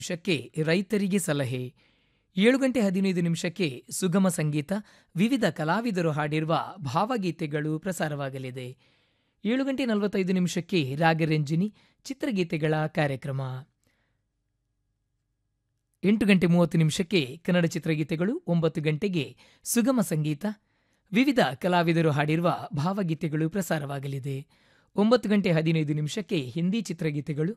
ನಿಮಿಷಕ್ಕೆ ರೈತರಿಗೆ ಸಲಹೆ ಏಳು ಗಂಟೆ ಹದಿನೈದು ನಿಮಿಷಕ್ಕೆ ಸುಗಮ ಸಂಗೀತ ವಿವಿಧ ಕಲಾವಿದರು ಹಾಡಿರುವ ಭಾವಗೀತೆಗಳು ಪ್ರಸಾರವಾಗಲಿದೆ ಏಳು ಗಂಟೆ ನಲವತ್ತೈದು ನಿಮಿಷಕ್ಕೆ ರಾಗರಂಜಿನಿ ಚಿತ್ರಗೀತೆಗಳ ಕಾರ್ಯಕ್ರಮ ಎಂಟು ಗಂಟೆ ಮೂವತ್ತು ನಿಮಿಷಕ್ಕೆ ಕನ್ನಡ ಚಿತ್ರಗೀತೆಗಳು ಒಂಬತ್ತು ಗಂಟೆಗೆ ಸುಗಮ ಸಂಗೀತ ವಿವಿಧ ಕಲಾವಿದರು ಹಾಡಿರುವ ಭಾವಗೀತೆಗಳು ಪ್ರಸಾರವಾಗಲಿದೆ ಒಂಬತ್ತು ಗಂಟೆ ಹದಿನೈದು ನಿಮಿಷಕ್ಕೆ ಹಿಂದಿ ಚಿತ್ರಗೀತೆಗಳು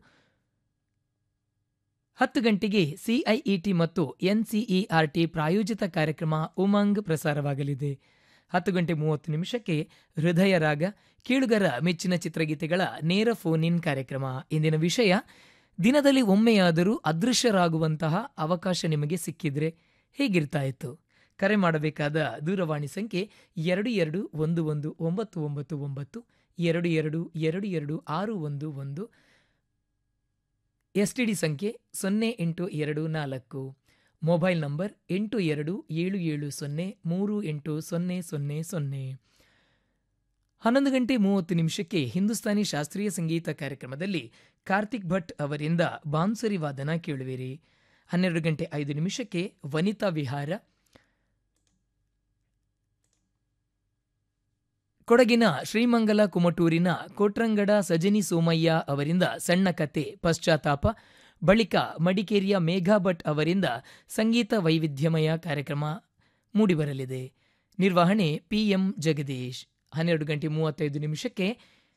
ಹತ್ತು ಗಂಟೆಗೆ ಸಿಐಇಟಿ ಮತ್ತು ಎನ್ಸಿಇಆರ್ಟಿ ಪ್ರಾಯೋಜಿತ ಕಾರ್ಯಕ್ರಮ ಉಮಂಗ್ ಪ್ರಸಾರವಾಗಲಿದೆ ಹತ್ತು ಗಂಟೆ ಮೂವತ್ತು ನಿಮಿಷಕ್ಕೆ ಹೃದಯ ರಾಗ ಕೇಳುಗರ ಮೆಚ್ಚಿನ ಚಿತ್ರಗೀತೆಗಳ ನೇರ ಫೋನ್ ಇನ್ ಕಾರ್ಯಕ್ರಮ ಇಂದಿನ ವಿಷಯ ದಿನದಲ್ಲಿ ಒಮ್ಮೆಯಾದರೂ ಅದೃಶ್ಯರಾಗುವಂತಹ ಅವಕಾಶ ನಿಮಗೆ ಸಿಕ್ಕಿದ್ರೆ ಹೇಗಿರ್ತಾ ಇತ್ತು ಕರೆ ಮಾಡಬೇಕಾದ ದೂರವಾಣಿ ಸಂಖ್ಯೆ ಎರಡು ಎರಡು ಒಂದು ಒಂದು ಒಂಬತ್ತು ಒಂಬತ್ತು ಒಂಬತ್ತು ಎರಡು ಎರಡು ಎರಡು ಎರಡು ಆರು ಒಂದು ಒಂದು ಎಸ್ಟಿಡಿ ಸಂಖ್ಯೆ ಸೊನ್ನೆ ಎಂಟು ಎರಡು ನಾಲ್ಕು ಮೊಬೈಲ್ ನಂಬರ್ ಎಂಟು ಎರಡು ಏಳು ಏಳು ಸೊನ್ನೆ ಮೂರು ಎಂಟು ಸೊನ್ನೆ ಸೊನ್ನೆ ಸೊನ್ನೆ ಹನ್ನೊಂದು ಗಂಟೆ ಮೂವತ್ತು ನಿಮಿಷಕ್ಕೆ ಹಿಂದೂಸ್ತಾನಿ ಶಾಸ್ತ್ರೀಯ ಸಂಗೀತ ಕಾರ್ಯಕ್ರಮದಲ್ಲಿ ಕಾರ್ತಿಕ್ ಭಟ್ ಅವರಿಂದ ಬಾನ್ಸರಿ ವಾದನ ಕೇಳುವಿರಿ ಹನ್ನೆರಡು ಗಂಟೆ ಐದು ನಿಮಿಷಕ್ಕೆ ವನಿತಾ ವಿಹಾರ ಕೊಡಗಿನ ಶ್ರೀಮಂಗಲ ಕುಮಟೂರಿನ ಕೋಟ್ರಂಗಡ ಸಜನಿ ಸೋಮಯ್ಯ ಅವರಿಂದ ಸಣ್ಣ ಕತೆ ಪಶ್ಚಾತ್ತಾಪ ಬಳಿಕ ಮಡಿಕೇರಿಯ ಮೇಘಾ ಭಟ್ ಅವರಿಂದ ಸಂಗೀತ ವೈವಿಧ್ಯಮಯ ಕಾರ್ಯಕ್ರಮ ಮೂಡಿಬರಲಿದೆ ನಿರ್ವಹಣೆ ಪಿಎಂ ಜಗದೀಶ್ ಹನ್ನೆರಡು ಗಂಟೆ ಮೂವತ್ತೈದು ನಿಮಿಷಕ್ಕೆ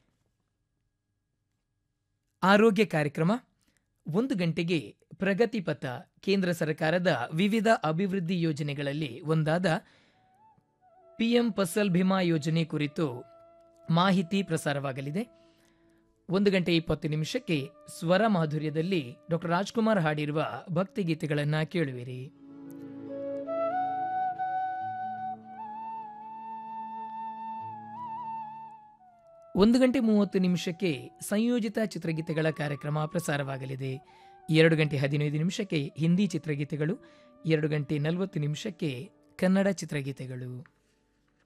ಆರೋಗ್ಯ ಕಾರ್ಯಕ್ರಮ ಒಂದು ಗಂಟೆಗೆ ಪ್ರಗತಿಪಥ ಕೇಂದ್ರ ಸರ್ಕಾರದ ವಿವಿಧ ಅಭಿವೃದ್ಧಿ ಯೋಜನೆಗಳಲ್ಲಿ ಒಂದಾದ ಪಿಎಂ ಫಸಲ್ ಭೀಮಾ ಯೋಜನೆ ಕುರಿತು ಮಾಹಿತಿ ಪ್ರಸಾರವಾಗಲಿದೆ ಒಂದು ಗಂಟೆ ಇಪ್ಪತ್ತು ನಿಮಿಷಕ್ಕೆ ಸ್ವರ ಮಾಧುರ್ಯದಲ್ಲಿ ಡಾಕ್ಟರ್ ರಾಜ್ಕುಮಾರ್ ಹಾಡಿರುವ ಭಕ್ತಿಗೀತೆಗಳನ್ನು ಕೇಳುವಿರಿ ಒಂದು ಗಂಟೆ ಮೂವತ್ತು ನಿಮಿಷಕ್ಕೆ ಸಂಯೋಜಿತ ಚಿತ್ರಗೀತೆಗಳ ಕಾರ್ಯಕ್ರಮ ಪ್ರಸಾರವಾಗಲಿದೆ ಎರಡು ಗಂಟೆ ಹದಿನೈದು ನಿಮಿಷಕ್ಕೆ ಹಿಂದಿ ಚಿತ್ರಗೀತೆಗಳು ಎರಡು ಗಂಟೆ ನಲವತ್ತು ನಿಮಿಷಕ್ಕೆ ಕನ್ನಡ ಚಿತ್ರಗೀತೆಗಳು